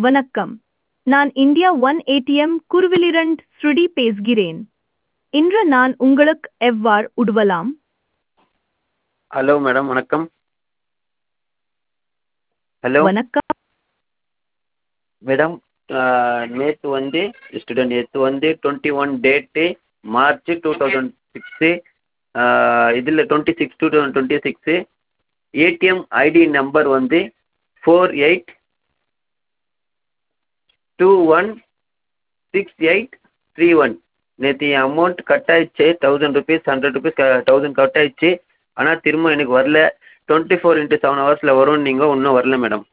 வணக்கம் நான் India one ATM குருவிலிரண்ட் ஸ்ருடி பேசுகிறேன் இன்று நான் உங்களுக்கு எவ்வாறு உதவலாம் ஹலோ மேடம் வணக்கம் ஹலோ வணக்கம் மேடம் நேற்று வந்து ஸ்டூடெண்ட் நேற்று வந்து twenty one date March two thousand six இதில் twenty six two thousand twenty six ATM ID number வந்து four eight two one six eight three one நேற்று என் அமௌண்ட் கட் ஆயிடுச்சு thousand rupees hundred rupees thousand cut ஆயிடுச்சு ஆனால் திரும்ப எனக்கு வரல டுவெண்ட்டி ஃபோர் இன்ட்டு செவன் ஹவர்ஸில் வரும்னு நீங்கள் இன்னும் வரல மேடம்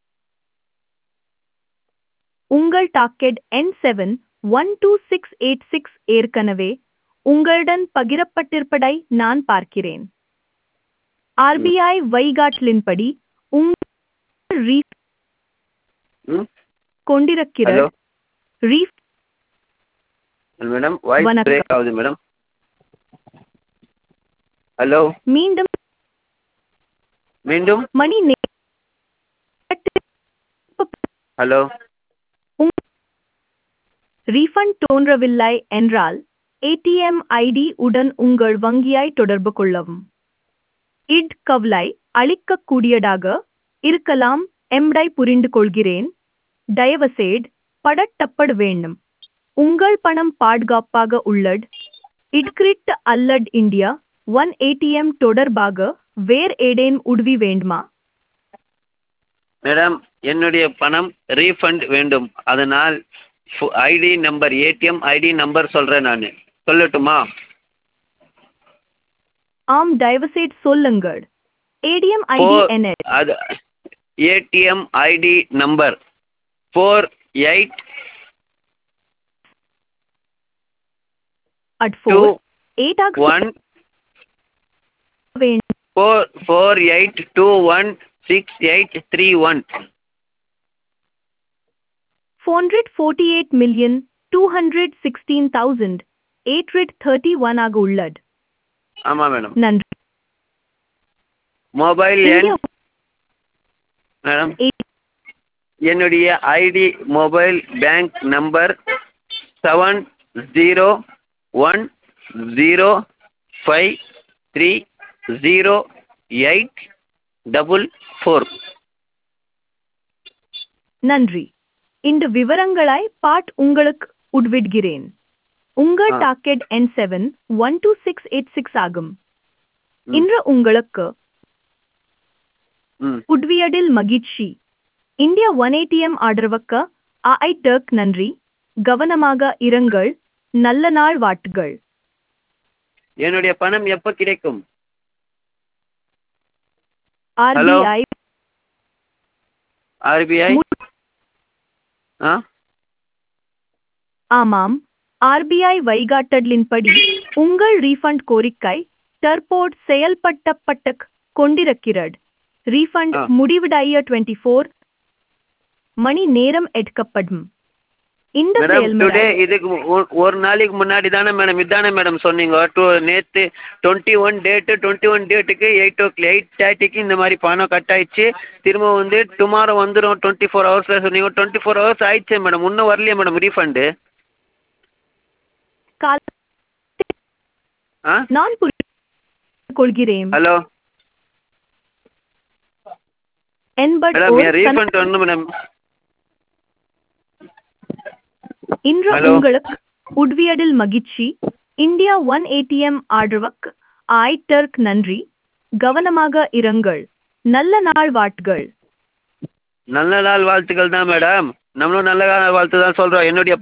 உங்கள் docket N seven one two six eight six ஏற்கனவே உங்களுடன் பகிரப்பட்டிருப்பதை நான் பார்க்கிறேன் ஆர்பிஐ வழிகாட்டலின்படி உங்கள் ரீஃப் ம் கொண்டிருக்கிறது ஹலோ ரீஃப் மேடம் வாய்ஸ் வணக்கம். பிரேக் ஆகுது மேடம் ஹலோ மீண்டும் மீண்டும் மணி நே- ஹலோ ரீஃபண்ட் தோன்றவில்லை என்றால் ஏடிஎம் ஐடி உடன் உங்கள் வங்கியை தொடர்பு கொள்ளவும் இட் கவலை அளிக்கக்கூடியதாக இருக்கலாம் எம்டை புரிந்து கொள்கிறேன் தயவுசெய்து படட்டப்பட வேண்டும் உங்கள் பணம் பாதுகாப்பாக உள்ளது இட்கிரிட் அல்லட் இந்தியா ஒன் ஏடிஎம் தொடர்பாக வேறு ஏதேனும் உதவி வேண்டுமா மேடம் என்னுடைய பணம் ரீஃபண்ட் வேண்டும் அதனால் ID number ATM ID number சொல்கிறேன் நான் சொல்லட்டுமா ஆம் தயவுசெய்து சொல்லுங்கள் ஏடிஎம் ஐடி Four- என்ன அது ATM ID number four eight at two four eight ஆக ஒன் வேண்டும் four four eight two one six eight three one four hundred forty eight million two hundred sixteen thousand eight hundred thirty one ஆக உள்ளது ஆமாம் madam நன்றி mobile எண் India madam eight- என்னுடைய ID mobile bank number seven zero one zero five three zero eight double four நன்றி இந்த விவரங்களை பாட் உங்களுக்கு உட்விடுகிறேன் உங்கள் ஆ. Docket N seven one two six eight six ஆகும் ம். இன்று உங்களுக்கு ம் உட்வியடில் மகிழ்ச்சி இந்தியா ஒன் ஏடிஎம் ஆதரவுக்கு ஐ டர்க் நன்றி கவனமாக இருங்கள் நல்ல நாள் வாட்டுகள் என்னுடைய பணம் எப்போ கிடைக்கும் Hello? ஆர்பிஐ ஆர்பிஐ ஆ ஆமாம் ஆர்பிஐ வழிகாட்டலின்படி உங்கள் ரீஃபண்ட் கோரிக்கை தற்போது செயல்பட்டப்பட்டு கொண்டிருக்கிறது ரீஃபண்ட் ஆ. முடிவடைய டுவெண்ட்டி ஃபோர் மணி நேரம் எடுக்கப்படும் இந்த மேடம் செயல்முறை டுடே இதுக்கு மு- ஒரு- ஒரு நாளைக்கு முன்னாடி தானே மேடம் இதானே மேடம் சொன்னீங்க டூ நேற்று twenty one date twenty one டேட்டுக்கு எயிட் ஓ எயிட் தேர்ட்டிக்கு இந்த மாதிரி பணம் கட் ஆயிடுச்சு திரும்ப வந்து டுமாரோ வந்துடும் டுவெண்ட்டி ஃபோர் ஹவர்ஸில் சொன்னீங்க டுவெண்ட்டி ஃபோர் ஹவர்ஸ் ஆயிடுச்சு மேடம் இன்னும் வரலையே மேடம் ரீஃபண்டு கால ஆ நான் புரிந்து கொள்கிறேன் ஹலோ என்பது மேடம் ஒரு என் ரீஃபண்ட் வரணும் மேடம் இன்று Hello? உங்களுக்கு உட்வியடில் மகிழ்ச்சி இந்தியா ஒன் ஏடிஎம் ஆதரவுக்கு ஐ டர்க் நன்றி கவனமாக இருங்கள் நல்ல நாள் வாட்கள் நல்ல நாள் வாழ்த்துக்கள் தான் மேடம் நம்மளும் நல்ல நாள் வாழ்த்து தான் சொல்கிறோம் என்னுடைய